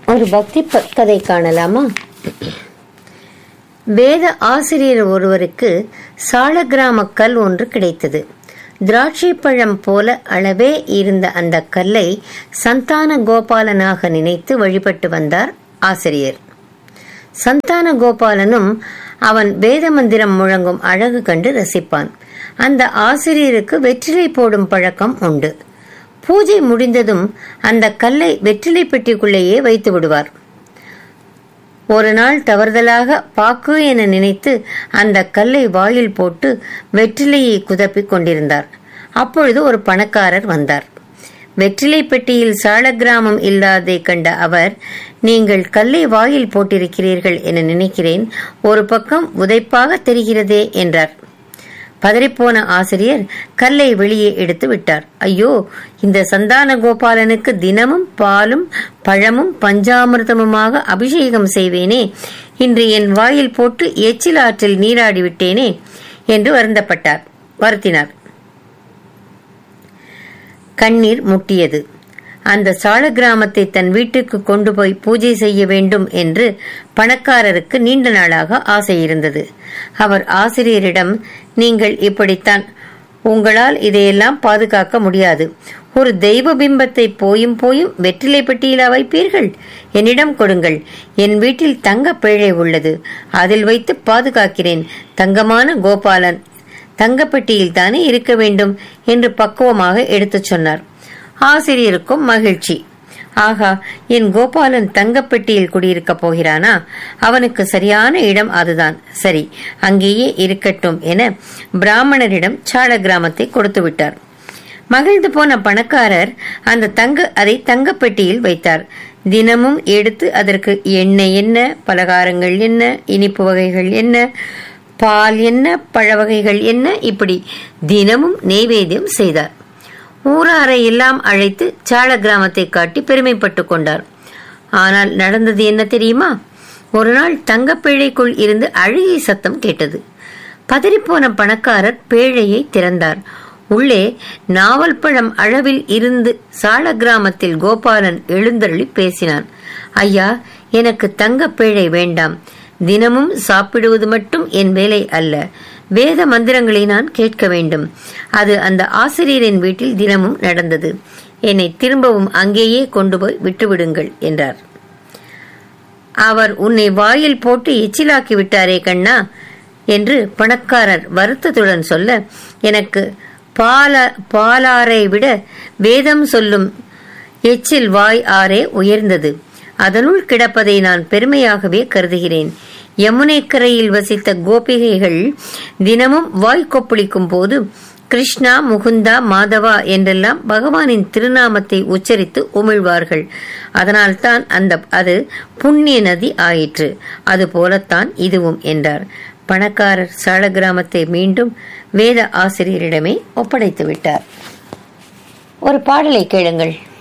ஒரு பக்தி ப- கதை காணலாமா வேத ஆசிரியர் ஒருவருக்கு சாலக்கிராம கல் ஒன்று கிடைத்தது திராட்சை பழம் போல அளவே இருந்த அந்த கல்லை சந்தான கோபாலனாக நினைத்து வழிபட்டு வந்தார் ஆசிரியர் சந்தான கோபாலனும் அவன் வேத மந்திரம் முழங்கும் அழகு கண்டு ரசிப்பான் அந்த ஆசிரியருக்கு வெற்றிலை போடும் பழக்கம் உண்டு பூஜை முடிந்ததும் அந்த கல்லை வெற்றிலை பெட்டிக்குள்ளேயே வைத்து விடுவார் ஒரு நாள் தவறுதலாக பாக்கு என நினைத்து அந்த கல்லை வாயில் போட்டு வெற்றிலையை குதப்பிக் கொண்டிருந்தார் அப்பொழுது ஒரு பணக்காரர் வந்தார் வெற்றிலை பெட்டியில் சாலக்கிராமம் இல்லாதை கண்ட அவர் நீங்கள் கல்லை வாயில் போட்டிருக்கிறீர்கள் என நினைக்கிறேன் ஒரு பக்கம் உதைப்பாக தெரிகிறதே என்றார் பதறிப்போன ஆசிரியர் கல்லை வெளியே எடுத்து விட்டார் ஐயோ இந்த சந்தான கோபாலனுக்கு தினமும் பாலும் பழமும் பஞ்சாமிர்தமுமாக அபிஷேகம் செய்வேனே இன்று என் வாயில் போட்டு எச்சில் ஆற்றில் நீராடி விட்டேனே என்று வருந்தப்பட்டார் வருத்தினார் கண்ணீர் முட்டியது அந்த சால கிராமத்தை தன் வீட்டுக்கு கொண்டு போய் பூஜை செய்ய வேண்டும் என்று பணக்காரருக்கு நீண்ட நாளாக ஆசை இருந்தது அவர் ஆசிரியரிடம் நீங்கள் இப்படித்தான் உங்களால் இதையெல்லாம் பாதுகாக்க முடியாது ஒரு தெய்வ பிம்பத்தை போயும் போயும் வெற்றிலை பெட்டியிலா வைப்பீர்கள் என்னிடம் கொடுங்கள் என் வீட்டில் தங்க பேழை உள்ளது அதில் வைத்து பாதுகாக்கிறேன் தங்கமான கோபாலன் தங்கப்பெட்டியில் தானே இருக்க வேண்டும் என்று பக்குவமாக எடுத்துச் சொன்னார் ஆசிரியருக்கும் மகிழ்ச்சி ஆகா என் கோபாலன் தங்கப்பெட்டியில் குடியிருக்கப் போகிறானா அவனுக்கு சரியான இடம் அதுதான் சரி அங்கேயே இருக்கட்டும் என பிராமணரிடம் சால கிராமத்தை கொடுத்து விட்டார் மகிழ்ந்து போன பணக்காரர் அந்த தங்க அதை தங்கப்பெட்டியில் வைத்தார் தினமும் எடுத்து அதற்கு எண்ணெய் என்ன பலகாரங்கள் என்ன இனிப்பு வகைகள் என்ன பால் என்ன பழ வகைகள் என்ன இப்படி தினமும் நெய்வேத்தியம் செய்தார் ஊராரை எல்லாம் அழைத்து சால கிராமத்தை காட்டி பெருமைப்பட்டுக் கொண்டார் ஆனால் நடந்தது என்ன தெரியுமா ஒரு நாள் தங்கப்பேழைக்குள் இருந்து அழுகை சத்தம் கேட்டது பதறிப்போன பணக்காரர் பேழையை திறந்தார் உள்ளே நாவல் பழம் அளவில் இருந்து சால கிராமத்தில் கோபாலன் எழுந்தருளி பேசினான் ஐயா எனக்கு தங்கப்பேழை வேண்டாம் தினமும் சாப்பிடுவது மட்டும் என் வேலை அல்ல வேத மந்திரங்களை நான் கேட்க வேண்டும் அது அந்த ஆசிரியரின் வீட்டில் தினமும் நடந்தது என்னை திரும்பவும் அங்கேயே கொண்டு போய் விட்டுவிடுங்கள் என்றார் அவர் உன்னை வாயில் போட்டு எச்சிலாக்கி விட்டாரே கண்ணா என்று பணக்காரர் வருத்தத்துடன் சொல்ல எனக்கு பால பாலாரை விட வேதம் சொல்லும் எச்சில் வாய் ஆரே உயர்ந்தது அதனுள் கிடப்பதை நான் பெருமையாகவே கருதுகிறேன் யமுனை கரையில் வசித்த கோபிகைகள் தினமும் வாய் கொப்பளிக்கும் போது கிருஷ்ணா முகுந்தா மாதவா என்றெல்லாம் பகவானின் திருநாமத்தை உச்சரித்து உமிழ்வார்கள் அதனால்தான் அந்த அது புண்ணிய நதி ஆயிற்று அது போலத்தான் இதுவும் என்றார் பணக்காரர் சால கிராமத்தை மீண்டும் வேத ஆசிரியரிடமே ஒப்படைத்து விட்டார் ஒரு பாடலை கேளுங்கள்